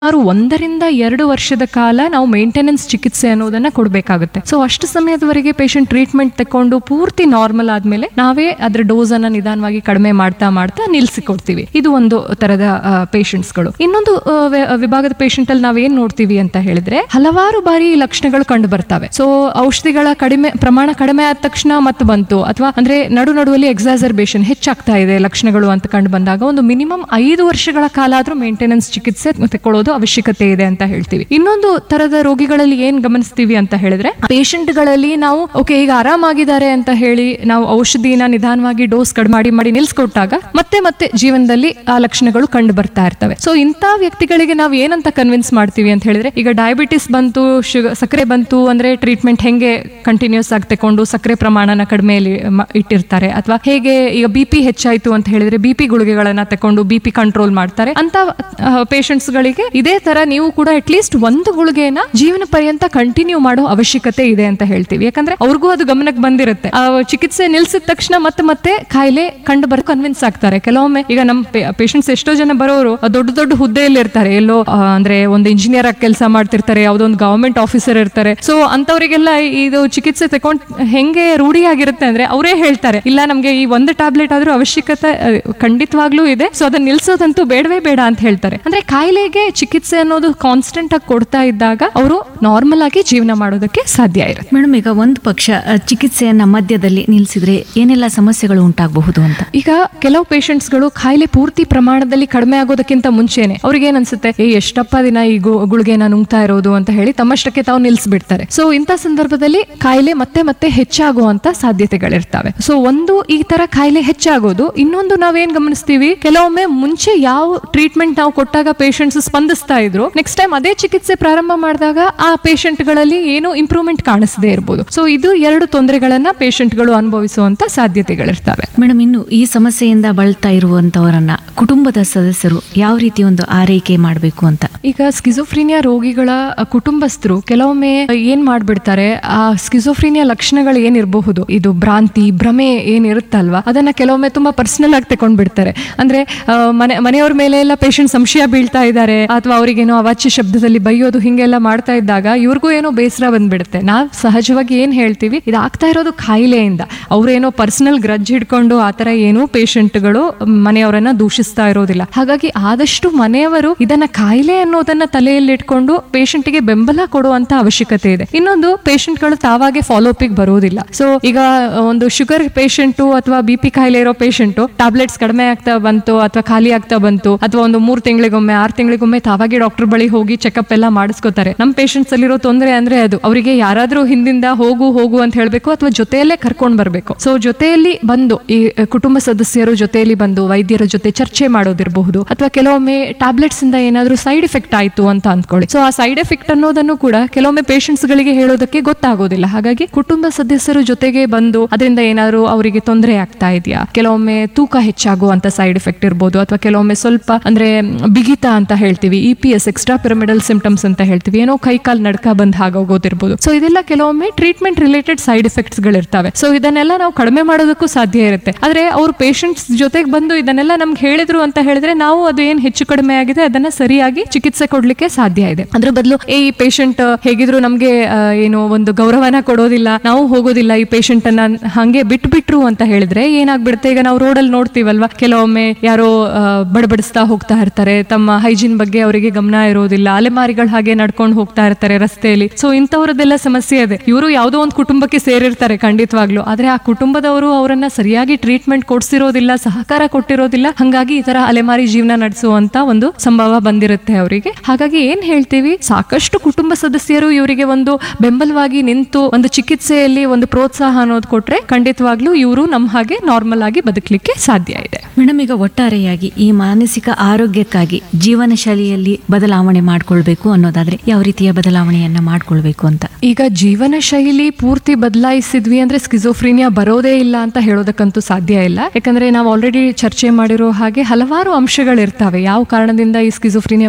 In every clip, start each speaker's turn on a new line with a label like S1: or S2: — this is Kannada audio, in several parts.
S1: ಸುಮಾರು ಒಂದರಿಂದ ಎರಡು ವರ್ಷದ ಕಾಲ ನಾವು ಮೇಂಟೆನೆನ್ಸ್ ಚಿಕಿತ್ಸೆ ಅನ್ನೋದನ್ನ ಕೊಡಬೇಕಾಗುತ್ತೆ ಸೊ ಅಷ್ಟು ಸಮಯದವರೆಗೆ ಪೇಷಂಟ್ ಟ್ರೀಟ್ಮೆಂಟ್ ತಕೊಂಡು ಪೂರ್ತಿ ನಾರ್ಮಲ್ ಆದ್ಮೇಲೆ ನಾವೇ ಅದ್ರ ಡೋಸ್ ಅನ್ನ ನಿಧಾನವಾಗಿ ಕಡಿಮೆ ಮಾಡ್ತಾ ಮಾಡ್ತಾ ನಿಲ್ಸಿ ಕೊಡ್ತೀವಿ ಇದು ಒಂದು ತರದ ಪೇಷಂಟ್ಸ್ಗಳು ಇನ್ನೊಂದು ಆ, ವೆ- ವಿಭಾಗದ ಪೇಷಂಟ್ ಅಲ್ಲಿ ನಾವೇನ್ ನೋಡ್ತೀವಿ ಅಂತ ಹೇಳಿದ್ರೆ ಹಲವಾರು ಬಾರಿ ಈ ಲಕ್ಷಣಗಳು ಕಂಡು ಬರ್ತವೆ ಸೊ ಔಷಧಿಗಳ ಕಡಿಮೆ ಪ್ರಮಾಣ ಕಡಿಮೆ ಆದ ತಕ್ಷಣ ಮತ್ತೆ ಬಂತು ಅಥವಾ ಅಂದ್ರೆ ನಡು ನಡುವಲ್ಲಿ ಎಕ್ಸಾಸರ್ಬೇಷನ್ ಹೆಚ್ಚಾಗ್ತಾ ಇದೆ ಲಕ್ಷಣಗಳು ಅಂತ ಕಂಡು ಬಂದಾಗ ಒಂದು ಮಿನಿಮಮ್ ಐದು ವರ್ಷಗಳ ಕಾಲ ಆದ್ರೂ ಮೇಂಟೆನೆನ್ಸ್ ಚಿಕಿತ್ಸೆ ತಗೊಳ್ಳೋದು ಅವಶ್ಯಕತೆ ಇದೆ ಅಂತ ಹೇಳ್ತೀವಿ ಇನ್ನೊಂದು ತರದ ರೋಗಿಗಳಲ್ಲಿ ಏನ್ ಗಮನಿಸ್ತೀವಿ ಅಂತ ಹೇಳಿದ್ರೆ patient ಗಳಲ್ಲಿ ನಾವು ಓಕೆ ಈಗ ಆರಾಮಾಗಿದ್ದಾರೆ ಅಂತ ಹೇಳಿ ನಾವು ಔಷಧಿನ ನಿಧಾನವಾಗಿ ಡೋಸ್ ಕಡಿಮೆ ಮಾಡಿ ಮಾಡಿ ನಿಲ್ಸ್ಕೊಟ್ಟಾಗ ಮತ್ತೆ ಮತ್ತೆ ಜೀವನದಲ್ಲಿ ಆ ಲಕ್ಷಣಗಳು ಕಂಡು ಬರ್ತಾ ಇರ್ತವೆ ಸೊ ಇಂಥ ವ್ಯಕ್ತಿಗಳಿಗೆ ನಾವು ಏನಂತ ಕನ್ವಿನ್ಸ್ ಮಾಡ್ತೀವಿ ಅಂತ ಹೇಳಿದ್ರೆ ಈಗ ಡಯಾಬಿಟಿಸ್ ಬಂತು ಶುಗರ್ ಸಕ್ಕರೆ ಬಂತು ಅಂದ್ರೆ ಟ್ರೀಟ್ಮೆಂಟ್ ಹೆಂಗೆ ಕಂಟಿನ್ಯೂಸ್ ಆಗಿ ತಕೊಂಡು ಸಕ್ಕರೆ ಪ್ರಮಾಣನ ಕಡಿಮೆ ಇಟ್ಟಿರ್ತಾರೆ ಅಥವಾ ಹೇಗೆ ಈಗ ಬಿ ಪಿ ಹೆಚ್ಚಾಯ್ತು ಅಂತ ಹೇಳಿದ್ರೆ ಬಿ ಪಿ ಗುಳಿಗೆಗಳನ್ನ ತಕೊಂಡು ಬಿ ಪಿ ಕಂಟ್ರೋಲ್ ಮಾಡ್ತಾರೆ ಅಂತ ಪೇಷಂಟ್ಸ್ ಗಳಿಗೆ ಇದೇ ತರ ನೀವು ಕೂಡ ಅಟ್ಲೀಸ್ಟ್ ಒಂದು ಗುಳಿಗೆನ ಜೀವನ ಪರ್ಯಂತ ಕಂಟಿನ್ಯೂ ಮಾಡೋ ಅವಶ್ಯಕತೆ ಇದೆ ಅಂತ ಹೇಳ್ತೀವಿ ಯಾಕಂದ್ರೆ ಅವ್ರಿಗೂ ಅದು ಗಮನಕ್ಕೆ ಬಂದಿರುತ್ತೆ ಆ ಚಿಕಿತ್ಸೆ ನಿಲ್ಸಿದ ತಕ್ಷಣ ಮತ್ತೆ ಮತ್ತೆ ಕಾಯಿಲೆ ಕಂಡು ಬರ ಕನ್ವಿನ್ಸ್ ಆಗ್ತಾರೆ ಕೆಲವೊಮ್ಮೆ ಈಗ ನಮ್ಮ ಪೇಷಂಟ್ಸ್ ಎಷ್ಟೋ ಜನ ಬರೋರು ದೊಡ್ಡ ದೊಡ್ಡ ಹುದ್ದೆಯಲ್ಲಿ ಇರ್ತಾರೆ ಎಲ್ಲೋ ಆ, ಅಂದ್ರೆ ಒಂದು ಇಂಜಿನಿಯರ್ ಆಗಿ ಕೆಲಸ ಮಾಡ್ತಿರ್ತಾರೆ ಯಾವುದೋ ಒಂದು ಗವರ್ಮೆಂಟ್ ಆಫೀಸರ್ ಇರ್ತಾರೆ ಸೊ ಅಂತವರಿಗೆಲ್ಲ ಇದು ಚಿಕಿತ್ಸೆ ತಕೊಂಡ್ ಹೆಂಗೆ ರೂಢಿ ಆಗಿರುತ್ತೆ ಅಂದ್ರೆ ಅವರೇ ಹೇಳ್ತಾರೆ ಇಲ್ಲ ನಮ್ಗೆ ಈ ಒಂದು ಟ್ಯಾಬ್ಲೆಟ್ ಆದ್ರೂ ಅವಶ್ಯಕತೆ ಆ, ಖಂಡಿತವಾಗ್ಲೂ ಇದೆ ಸೊ ಅದನ್ನ ನಿಲ್ಸೋದಂತೂ ಬೇಡವೇ ಬೇಡ ಅಂತ ಹೇಳ್ತಾರೆ ಅಂದ್ರೆ ಕಾಯಿಲೆಗೆ ಚಿಕಿತ್ಸೆ ಅನ್ನೋದು ಕಾನ್ಸ್ಟೆಂಟ್ ಆಗಿ ಕೊಡ್ತಾ ಇದ್ದಾಗ ಅವರು ನಾರ್ಮಲ್ ಆಗಿ ಜೀವನ ಮಾಡೋದಕ್ಕೆ ಸಾಧ್ಯ ಇರುತ್ತೆ
S2: ಮೇಡಮ್ ಈಗ ಒಂದು ಪಕ್ಷ ಅ, ಚಿಕಿತ್ಸೆಯನ್ನ ಮಧ್ಯದಲ್ಲಿ ನಿಲ್ಲಿಸಿದ್ರೆ ಏನೆಲ್ಲ ಸಮಸ್ಯೆಗಳು ಉಂಟಾಗಬಹುದು ಅಂತ
S1: ಈಗ ಕೆಲವು ಪೇಷಂಟ್ಸ್ಗಳು ಕಾಯಿಲೆ ಪೂರ್ತಿ ಪ್ರಮಾಣದಲ್ಲಿ ಕಡಿಮೆ ಆಗೋದಕ್ಕಿಂತ ಮುಂಚೆನೆ ಅವ್ರಿಗೆ ಏನ್ ಅನ್ಸುತ್ತೆ ಏ ಎಷ್ಟಪ್ಪ ದಿನ ಈ ಗು- ಗುಳಿಗೆನ ನುಂಗ್ತಾ ಇರೋದು ಅಂತ ಹೇಳಿ ತಮ್ಮಷ್ಟಕ್ಕೆ ತಾವು ನಿಲ್ಸ್ಬಿಡ್ತಾರೆ ಸೊ ಇಂಥ ಸಂದರ್ಭದಲ್ಲಿ ಕಾಯಿಲೆ ಮತ್ತೆ ಮತ್ತೆ ಹೆಚ್ಚಾಗುವಂತ ಸಾಧ್ಯತೆಗಳಿರ್ತವೆ ಸೊ ಒಂದು ಈ ತರ ಕಾಯಿಲೆ ಹೆಚ್ಚಾಗೋದು ಇನ್ನೊಂದು ನಾವೇನ್ ಗಮನಿಸ್ತೀವಿ ಕೆಲವೊಮ್ಮೆ ಮುಂಚೆ ಯಾವ ಟ್ರೀಟ್ಮೆಂಟ್ ನಾವು ಕೊಟ್ಟಾಗ ಪೇಷಂಟ್ಸ್ ಸ್ಪಂದಿಸ್ತಾ ಇದ್ರು ನೆಕ್ಸ್ಟ್ ಟೈಮ್ ಅದೇ ಚಿಕಿತ್ಸೆ ಪ್ರಾರಂಭ ಮಾಡಿದಾಗ ಆ patient ಗಳಲ್ಲಿ ಏನು ಇಂಪ್ರೂವ್ಮೆಂಟ್ ಕಾಣಿಸದೇ ಇರ್ಬೋದು ಸೊ ಇದು ಎರಡು ತೊಂದರೆಗಳನ್ನ ಪೇಷಂಟ್ಗಳು ಅನುಭವಿಸುವಂತ ಸಾಧ್ಯತೆಗಳಿರ್ತವೆ
S2: ಮೇಡಮ್ ಇನ್ನು ಈ ಸಮಸ್ಯೆಯಿಂದ ಬಳಲ್ತಾ ಇರುವಂತವರನ್ನ ಕುಟುಂಬದ ಸದಸ್ಯರು ಯಾವ ರೀತಿ ಒಂದು ಆರೈಕೆ ಮಾಡಬೇಕು ಅಂತ
S1: ಈಗ ಸ್ಕಿಜೋಫ್ರೀನಿಯಾ ರೋಗಿಗಳ ಅ, ಕುಟುಂಬಸ್ಥರು ಕೆಲವೊಮ್ಮೆ ಏನ್ ಮಾಡ್ಬಿಡ್ತಾರೆ ಆ ಸ್ಕಿಜೋಫ್ರೀನಿಯಾ ಲಕ್ಷಣಗಳು ಏನಿರಬಹುದು ಇದು ಭ್ರಾಂತಿ ಭ್ರಮೆ ಏನಿರುತ್ತಲ್ವಾ ಅದನ್ನ ಕೆಲವೊಮ್ಮೆ ತುಂಬಾ ಪರ್ಸನಲ್ ಆಗಿ ತಗೊಂಡ್ಬಿಡ್ತಾರೆ ಅಂದ್ರೆ ಆ, ಮನೆ ಮನೆಯವ್ರ ಮೇಲೆ ಎಲ್ಲ ಪೇಷಂಟ್ ಸಂಶಯ ಬೀಳ್ತಾ ಇದ್ದಾರೆ ಅಥವಾ ಅವರಿಗೇನೋ ಅವಾಚ್ಯ ಶಬ್ದದಲ್ಲಿ ಬೈಯೋದು ಹಿಂಗೆಲ್ಲ ಮಾಡ್ತಾ ಇದ್ದಾಗ ಇವ್ರಿಗೂ ಏನೋ ಬೇಸರ ಬಂದ್ಬಿಡುತ್ತೆ ನಾವ್ ಸಹಜವಾಗಿ ಏನ್ ಹೇಳ್ತೀವಿ ಇದು ಆಗ್ತಾ ಇರೋದು ಕಾಯಿಲೆಯಿಂದ ಅವ್ರೇನೋ ಪರ್ಸನಲ್ ಗ್ರಜ್ ಹಿಡ್ಕೊಂಡು ಆತರ ಏನೂ ಪೇಷಂಟ್ಗಳು ಮನೆಯವರನ್ನ ದೂಷಿಸ್ತಾ ಇರೋದಿಲ್ಲ ಹಾಗಾಗಿ ಆದಷ್ಟು ಮನೆಯವರು ಇದನ್ನ ಕಾಯಿಲೆ ಅನ್ನೋದನ್ನ ತಲೆಯಲ್ಲಿ ಇಟ್ಕೊಂಡು ಪೇಷಂಟ್ಗೆ ಬೆಂಬಲ ಕೊಡುವಂತ ಅವಶ್ಯಕತೆ ಇದೆ ಇನ್ನೊಂದು ಪೇಷಂಟ್ಗಳು ತಾವಾಗೆ ಫಾಲೋಪಿಗೆ ಬರೋದಿಲ್ಲ ಸೊ ಈಗ ಒಂದು ಶುಗರ್ ಪೇಷಂಟು ಅಥವಾ ಬಿ ಪಿ ಕಾಯಿಲೆ ಇರೋ ಪೇಷಂಟು ಟ್ಯಾಬ್ಲೆಟ್ಸ್ ಕಡಿಮೆ ಆಗ್ತಾ ಬಂತು ಅಥವಾ ಖಾಲಿ ಆಗ್ತಾ ಬಂತು ಅಥವಾ ಒಂದು ಮೂರ್ ತಿಂಗಳಿಗೊಮ್ಮೆ ಆರ್ ತಿಂಗಳಿಗೊಮ್ಮೆ ತಾವಾಗೆ ಡಾಕ್ಟರ್ ಬಳಿ ಹೋಗಿ ಚೆಕಪ್ ಎಲ್ಲ ಮಾಡಿಸ್ಕೋತಾರೆ ನಮ್ಮ ಪೇಷಂಟ್ಸ್ ಅಲ್ಲಿರೋ ತೊಂದರೆ ಅಂದ್ರೆ ಅದು ಅವರಿಗೆ ಯಾರಾದ್ರೂ ಹಿಂದಿಂದ ಹೋಗು ಹೋಗು ಅಂತ ಹೇಳ್ಬೇಕು ಅಥವಾ ಜೊತೆಯಲ್ಲೇ ಕರ್ಕೊಂಡ್ ಬರ್ಬೇಕು ಸೊ ಜೊತೆಯಲ್ಲಿ ಬಂದು ಈ ಅ, ಕುಟುಂಬ ಸದಸ್ಯರು ಜೊತೆಯಲ್ಲಿ ಬಂದು ವೈದ್ಯರ ಜೊತೆ ಚರ್ಚೆ ಮಾಡೋದಿರಬಹುದು ಅಥವಾ ಕೆಲವೊಮ್ಮೆ ಟ್ಯಾಬ್ಲೆಟ್ಸ್ ಇಂದ ಏನಾದ್ರೂ ಸೈಡ್ ಎಫೆಕ್ಟ್ ಆಯ್ತು ಅಂತ ಅಂದ್ಕೊಳ್ಳಿ ಸೊ ಆ ಸೈಡ್ ಎಫೆಕ್ಟ್ ಅನ್ನೋದನ್ನು ಕೂಡ ಕೆಲವೊಮ್ಮೆ ಪೇಷಂಟ್ಸ್ ಗಳಿಗೆ ಹೇಳೋದಕ್ಕೆ ಗೊತ್ತಾಗೋದಿಲ್ಲ ಹಾಗಾಗಿ ಕುಟುಂಬ ಸದಸ್ಯರು ಜೊತೆಗೆ ಬಂದು ಅದರಿಂದ ಏನಾದ್ರು ಅವರಿಗೆ ತೊಂದರೆ ಆಗ್ತಾ ಇದೆಯಾ ಕೆಲವೊಮ್ಮೆ ತೂಕ ಹೆಚ್ಚಾಗುವಂತ ಸೈಡ್ ಎಫೆಕ್ಟ್ ಇರ್ಬೋದು ಅಥವಾ ಕೆಲವೊಮ್ಮೆ ಸ್ವಲ್ಪ ಅಂದ್ರೆ ಮ್, ಬಿಗಿತ ಅಂತ ಹೇಳ್ತೀವಿ E P S extrapyramidal symptoms ಅಂತ ಹೇಳ್ತೀವಿ ಏನೋ ಕೈ ಕಾಲ್ ನಡ್ಕ ಬಂದ್ ಹಾಗೋಗೋದಿರ್ಬೋದು ಸೊ ಇದೆಲ್ಲ ಕೆಲವೊಮ್ಮೆ ಟ್ರೀಟ್ಮೆಂಟ್ ರಿಲೇಟೆಡ್ ಸೈಡ್ ಎಫೆಕ್ಟ್ಸ್ ಗಳಿರ್ತವೆ ಸೊ ಇದನ್ನೆಲ್ಲ ನಾವು ಕಡಿಮೆ ಮಾಡೋದಕ್ಕೂ ಸಾಧ್ಯ ಇರುತ್ತೆ ಆದ್ರೆ ಅವ್ರ ಪೇಷಂಟ್ಸ್ ಜೊತೆಗೆ ಬಂದು ಇದನ್ನೆಲ್ಲ ನಮ್ಗೆ ಹೇಳಿದ್ರು ಅಂತ ಹೇಳಿದ್ರೆ ನಾವು ಅದು ಏನ್ ಹೆಚ್ಚು ಕಡಿಮೆ ಆಗಿದೆ ಅದನ್ನ ಸರಿಯಾಗಿ ಚಿಕಿತ್ಸೆ ಕೊಡ್ಲಿಕ್ಕೆ ಸಾಧ್ಯ ಇದೆ ಅದ್ರ ಬದಲು ಏ ಈ ಪೇಷಂಟ್ ಹೇಗಿದ್ರು ನಮ್ಗೆ ಆ, ಏನು ಒಂದು ಗೌರವನ ಕೊಡೋದಿಲ್ಲ ನಾವು ಹೋಗೋದಿಲ್ಲ ಈ ಪೇಷಂಟ್ ಅನ್ನ ಹಂಗೆ ಬಿಟ್ಬಿಟ್ರು ಅಂತ ಹೇಳಿದ್ರೆ ಏನಾಗ್ಬಿಡುತ್ತೆ ಈಗ ನಾವು ರೋಡಲ್ಲಿ ನೋಡ್ತೀವಲ್ವಾ ಕೆಲವೊಮ್ಮೆ ಯಾರೋ ಆ, ಬಡಬಡಿಸ್ತಾ ಹೋಗ್ತಾ ಇರ್ತಾರೆ ತಮ್ಮ ಹೈಜೀನ್ ಬಗ್ಗೆ ಅವರಿಗೆ ಗಮನ ಇರೋದಿಲ್ಲ ಅಲೆಮಾರಿಗಳು ಹಾಗೆ ನಡ್ಕೊಂಡು ಹೋಗ್ತಾ ಇರ್ತಾರೆ ರಸ್ತೆಯಲ್ಲಿ ಸೊ ಇಂಥವ್ರದ್ದೆಲ್ಲ ಸಮಸ್ಯೆ ಇದೆ ಇವರು ಯಾವುದೋ ಒಂದು ಕುಟುಂಬಕ್ಕೆ ಸೇರಿರ್ತಾರೆ ಖಂಡಿತವಾಗ್ಲು ಆದ್ರೆ ಆ ಕುಟುಂಬದವರು ಅವರನ್ನ ಸರಿಯಾಗಿ ಟ್ರೀಟ್ಮೆಂಟ್ ಕೊಡ್ಸಿರೋದಿಲ್ಲ ಸಹಕಾರ ಕೊಟ್ಟಿರೋದಿಲ್ಲ ಹಂಗಾಗಿ ಈ ತರ ಅಲೆಮಾರಿ ಜೀವನ ನಡೆಸುವಂತ ಒಂದು ಸಂಭವ ಬಂದಿರುತ್ತೆ ಅವರಿಗೆ ಹಾಗಾಗಿ ಏನ್ ಹೇಳ್ತೀವಿ ಸಾಕಷ್ಟು ಕುಟುಂಬ ಸದಸ್ಯರು ಇವರಿಗೆ ಒಂದು ಬೆಂಬಲವಾಗಿ ನಿಂತು ಒಂದು ಚಿಕಿತ್ಸೆಯಲ್ಲಿ ಒಂದು ಪ್ರೋತ್ಸಾಹ ಅನ್ನೋದು ಕೊಟ್ರೆ ಖಂಡಿತವಾಗ್ಲೂ ಇವರು ನಮ್ಮ ಹಾಗೆ ನಾರ್ಮಲ್ ಆಗಿ ಬದುಕಲಿಕ್ಕೆ ಸಾಧ್ಯ ಇದೆ
S2: ಮೇಡಮ್ ಈಗ ಒಟ್ಟಾರೆಯಾಗಿ ಈ ಮಾನಸಿಕ ಆರೋಗ್ಯಕ್ಕಾಗಿ ಜೀವನ ಶೈಲಿಯಲ್ಲಿ ಬದಲಾವಣೆ ಮಾಡ್ಕೊಳ್ಬೇಕು ಅನ್ನೋದಾದ್ರೆ ಯಾವ ರೀತಿಯ ಬದಲಾವಣೆಯನ್ನ ಮಾಡ್ಕೊಳ್ಬೇಕು ಅಂತ
S1: ಈಗ ಜೀವನ ಶೈಲಿ ಪೂರ್ತಿ ಬದಲಾಯಿಸಿದ್ವಿ ಅಂದ್ರೆ ಸ್ಕಿಜೋಫ್ರೀನಿಯಾ ಬರೋದೇ ಇಲ್ಲ ಅಂತ ಹೇಳೋದಕ್ಕಂತೂ ಸಾಧ್ಯ ಇಲ್ಲ ಯಾಕಂದ್ರೆ ನಾವು ಆಲ್ರೆಡಿ ಚರ್ಚೆ ಮಾಡಿರೋ ಹಾಗೆ ಹಲವಾರು ಅಂಶಗಳಿರ್ತವೆ ಯಾವ ಕಾರಣದಿಂದ ಈ ಸ್ಕಿಜೋಫ್ರೀನಿಯಾ ಬರ್ತಾವೆ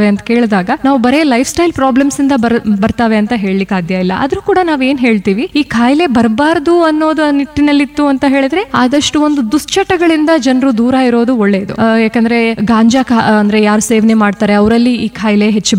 S1: ಬರ್ತಾವೆ ಅಂತ ಕೇಳಿದಾಗ ನಾವು ಬರೇ ಲೈಫ್ ಸ್ಟೈಲ್ ಪ್ರಾಬ್ಲಮ್ಸ್ ಇಂದ ಬರ್ ಬರ್ತಾವೆ ಅಂತ ಹೇಳಲಿಕ್ಕೆ ಸಾಧ್ಯ ಇಲ್ಲ ಆದ್ರೂ ಕೂಡ ನಾವ್ ಏನ್ ಹೇಳ್ತೀವಿ ಈ ಕಾಯಿಲೆ ಬರಬಾರ್ದು ಅನ್ನೋದು ನಿಟ್ಟಿನಲ್ಲಿತ್ತು ಅಂತ ಹೇಳಿದ್ರೆ ಆದಷ್ಟು ಒಂದು ದುಶ್ಚಟಗಳಿಂದ ಜನರು ದೂರ ಇರೋದು ಒಳ್ಳೆಯದು ಆ, ಯಾಕಂದ್ರೆ ಗಾಂಜಾ ಕಾ- ಅಂದ್ರೆ ಯಾರು ಸೇವನೆ ಮಾಡ್ತಾರೆ ಅವರಲ್ಲಿ ಈ ಕಾಯಿಲೆ ಹೆಚ್ಚು